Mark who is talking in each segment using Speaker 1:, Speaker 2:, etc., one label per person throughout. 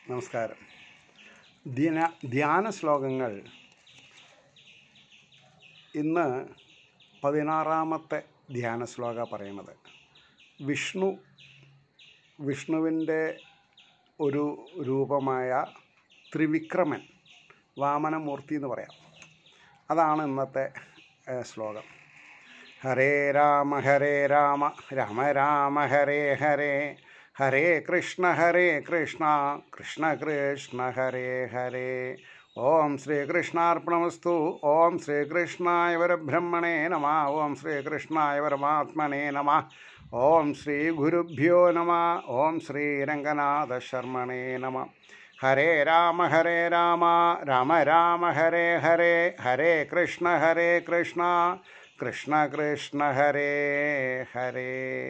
Speaker 1: നമസ്കാരം ധ്യാന ധ്യാന ശ്ലോകങ്ങൾ ഇന്ന് പതിനാറാമത്തെ ധ്യാന ശ്ലോക പറയുന്നത് വിഷ്ണു വിഷ്ണുവിൻ്റെ ഒരു രൂപമായ ത്രിവിക്രമൻ വാമനമൂർത്തി എന്ന് പറയാം അതാണ് ഇന്നത്തെ ഏഹ്, ശ്ലോകം ഹരേ രാമ ഹരേ രാമ രാമ രാമ ഹരേ ഹരേ ഹരേ കൃഷ്ണ ഹരേ കൃഷ്ണ കൃഷ്ണ കൃഷ്ണ ഹരേ ഹരേ ഓം ശ്രീകൃഷ്ണാർപ്പണമസ്തു ഓം ശ്രീകൃഷ്ണായ പരബ്രഹ്മണേ നമ ഓം ശ്രീകൃഷ്ണായ പരമാത്മനേ നമ ഓം ശ്രീ ഗുരുഭ്യോ നമ ഓം ശ്രീരംഗനാഥ ശർമ്മണേ നമ ഹരേ രാമ ഹരേ രാമ രാമ രാമ ഹരേ ഹരേ ഹരേ കൃഷ്ണ ഹരേ കൃഷ്ണ കൃഷ്ണ കൃഷ്ണ ഹരേ ഹരേ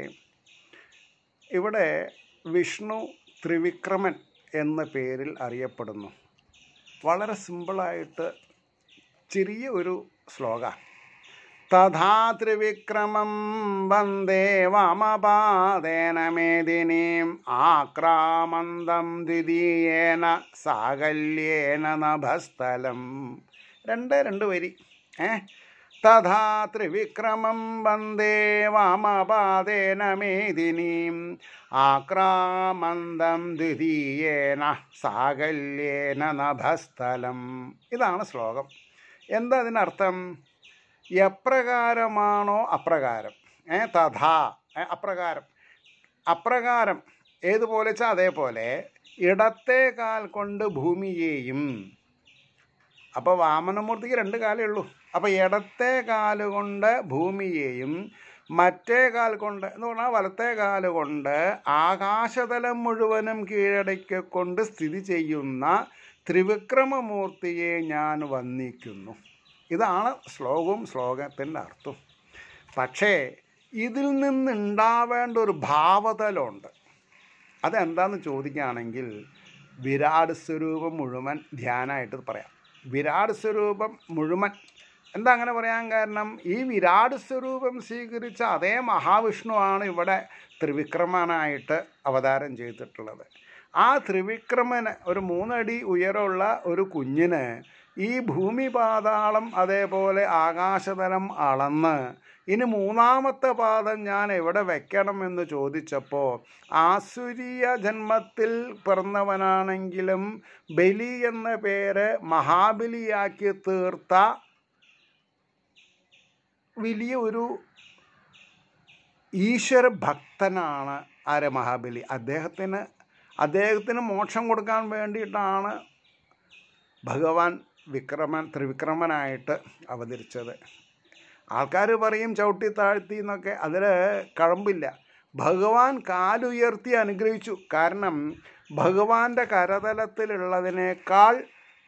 Speaker 1: ഇവിടെ വിഷ്ണു ത്രിവിക്രമൻ എന്ന പേരിൽ അറിയപ്പെടുന്നു വളരെ സിമ്പിളായിട്ട് ചെറിയ ഒരു ശ്ലോക തഥാ ത്രിവിക്രമം വന്ദേ വാമപാദേന മേദിനീം ആക്രാമന്തം ദ്വിതീയേന സാകല്യേന നഭസ്ഥലം രണ്ട് രണ്ട് വരി ഏ തഥാ ത്രിവിക്രമം വന്ദേ വാമപാദേന മേദിനീം ആക്രാമന്തം ദ്വിതീയേന സാകല്യേന നഭസ്ഥലം ഇതാണ് ശ്ലോകം എന്താ അതിനർത്ഥം എപ്രകാരമാണോ അപ്രകാരം ഏ തഥാ ഏ, അപ്രകാരം അപ്രകാരം ഏതുപോലെ വെച്ചാൽ അതേപോലെ ഇടത്തെ കാൽ കൊണ്ട് ഭൂമിയെയും അപ്പോൾ വാമനമൂർത്തിക്ക് രണ്ട് കാലേ ഉള്ളൂ അപ്പോൾ ഇടത്തെ കാല് കൊണ്ട് ഭൂമിയെയും മറ്റേ കാൽ കൊണ്ട് എന്ന് പറഞ്ഞാൽ വലത്തെ കാല് കൊണ്ട് ആകാശതലം മുഴുവനും കീഴടക്കിക്കൊണ്ട് സ്ഥിതി ചെയ്യുന്ന ത്രിവിക്രമമൂർത്തിയെ ഞാൻ വന്ദിക്കുന്നു ഇതാണ് ശ്ലോകവും ശ്ലോകത്തിൻ്റെ അർത്ഥം പക്ഷേ ഇതിൽ നിന്നുണ്ടാവേണ്ട ഒരു ഭാവതലമുണ്ട് അതെന്താന്ന് ചോദിക്കുകയാണെങ്കിൽ വിരാട് സ്വരൂപം മുഴുവൻ ധ്യാനമായിട്ട് പറയാം വിരാട് സ്വരൂപം മുഴുവൻ എന്താ അങ്ങനെ പറയാൻ കാരണം ഈ വിരാട് സ്വരൂപം സ്വീകരിച്ച അതേ മഹാവിഷ്ണുവാണ് ഇവിടെ ത്രിവിക്രമനായിട്ട് അവതാരം ചെയ്തിട്ടുള്ളത് ആ ത്രിവിക്രമന് ഒരു മൂന്നടി ഉയരമുള്ള ഒരു കുഞ്ഞിന് ഈ ഭൂമി പാതാളം അതേപോലെ ആകാശതലം അളന്ന് ഇനി മൂന്നാമത്തെ പാദം ഞാൻ എവിടെ വെക്കണം എന്ന് ചോദിച്ചപ്പോൾ ആസുരീയ ജന്മത്തിൽ പിറന്നവനാണെങ്കിലും ബലി എന്ന പേര് മഹാബലിയാക്കി തീർത്ത വലിയ ഒരു ഈശ്വര ഭക്തനാണ് ആര് മഹാബലി അദ്ദേഹത്തിന് അദ്ദേഹത്തിന് മോക്ഷം കൊടുക്കാൻ വേണ്ടിയിട്ടാണ് ഭഗവാൻ വിക്രമൻ ത്രിവിക്രമനായിട്ട് അവതരിച്ചത് ആൾക്കാർ പറയും ചവിട്ടി താഴ്ത്തി എന്നൊക്കെ അതിൽ കഴമ്പില്ല ഭഗവാൻ കാലുയർത്തി അനുഗ്രഹിച്ചു കാരണം ഭഗവാന്റെ കരതലത്തിലുള്ളതിനേക്കാൾ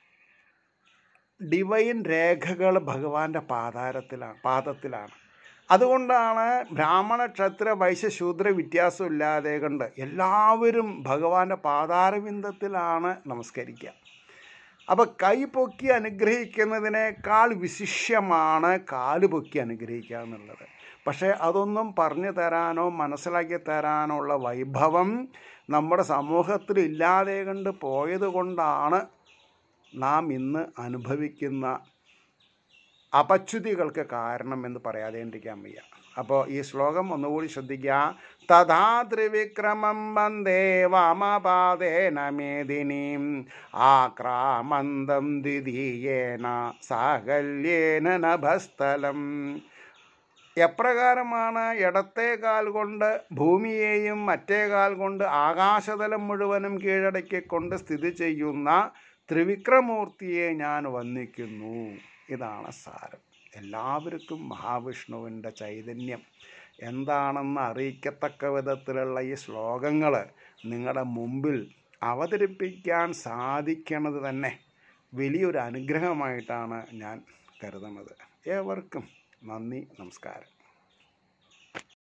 Speaker 1: ഡിവൈൻ രേഖകൾ ഭഗവാന്റെ പാതാരത്തിലാണ് പാദത്തിലാണ് അതുകൊണ്ടാണ് ബ്രാഹ്മണ ക്ഷത്ര വൈശ്യ ശൂദ്ര വ്യത്യാസമില്ലാതെ കൊണ്ട് എല്ലാവരും ഭഗവാന്റെ പാതാരവിന്ദത്തിലാണ് നമസ്കരിക്കുക അപ്പോൾ കൈ പൊക്കി അനുഗ്രഹിക്കുന്നതിനേക്കാൾ വിശിഷ്യമാണ് കാല് പൊക്കി അനുഗ്രഹിക്കുക എന്നുള്ളത് പക്ഷേ അതൊന്നും പറഞ്ഞു തരാനോ മനസ്സിലാക്കി തരാനോ ഉള്ള വൈഭവം നമ്മുടെ സമൂഹത്തിൽ ഇല്ലാതെ കണ്ട് പോയത് കൊണ്ടാണ് നാം ഇന്ന് അനുഭവിക്കുന്ന അപച്യുതികൾക്ക് കാരണം എന്ന് പറയാതെണ്ടിരിക്കാൻ വയ്യ അപ്പോൾ ഈ ശ്ലോകം ഒന്നുകൂടി ശ്രദ്ധിക്കുക തഥാ ത്രിവിക്രമം വന്ദേ വാമപാദേന മേദിനീം ആക്രാമന്തം ദ്വിതീയേന സാകല്യേന നഭസ്ഥലം എപ്രകാരമാണ് ഇടത്തെ കാൽ കൊണ്ട് ഭൂമിയെയും മറ്റേ കാൽ കൊണ്ട് ആകാശതലം മുഴുവനും കീഴടക്കിക്കൊണ്ട് സ്ഥിതി ചെയ്യുന്ന ത്രിവിക്രമൂർത്തിയെ ഞാൻ വന്ദിക്കുന്നു ഇതാണ് സാരം എല്ലാവർക്കും മഹാവിഷ്ണുവിൻ്റെ ചൈതന്യം എന്താണെന്ന് അറിയിക്കത്തക്ക വിധത്തിലുള്ള ഈ ശ്ലോകങ്ങൾ നിങ്ങളുടെ മുമ്പിൽ അവതരിപ്പിക്കാൻ സാധിക്കണത് തന്നെ വലിയൊരു അനുഗ്രഹമായിട്ടാണ് ഞാൻ കരുതുന്നത് ഏവർക്കും നന്ദി നമസ്കാരം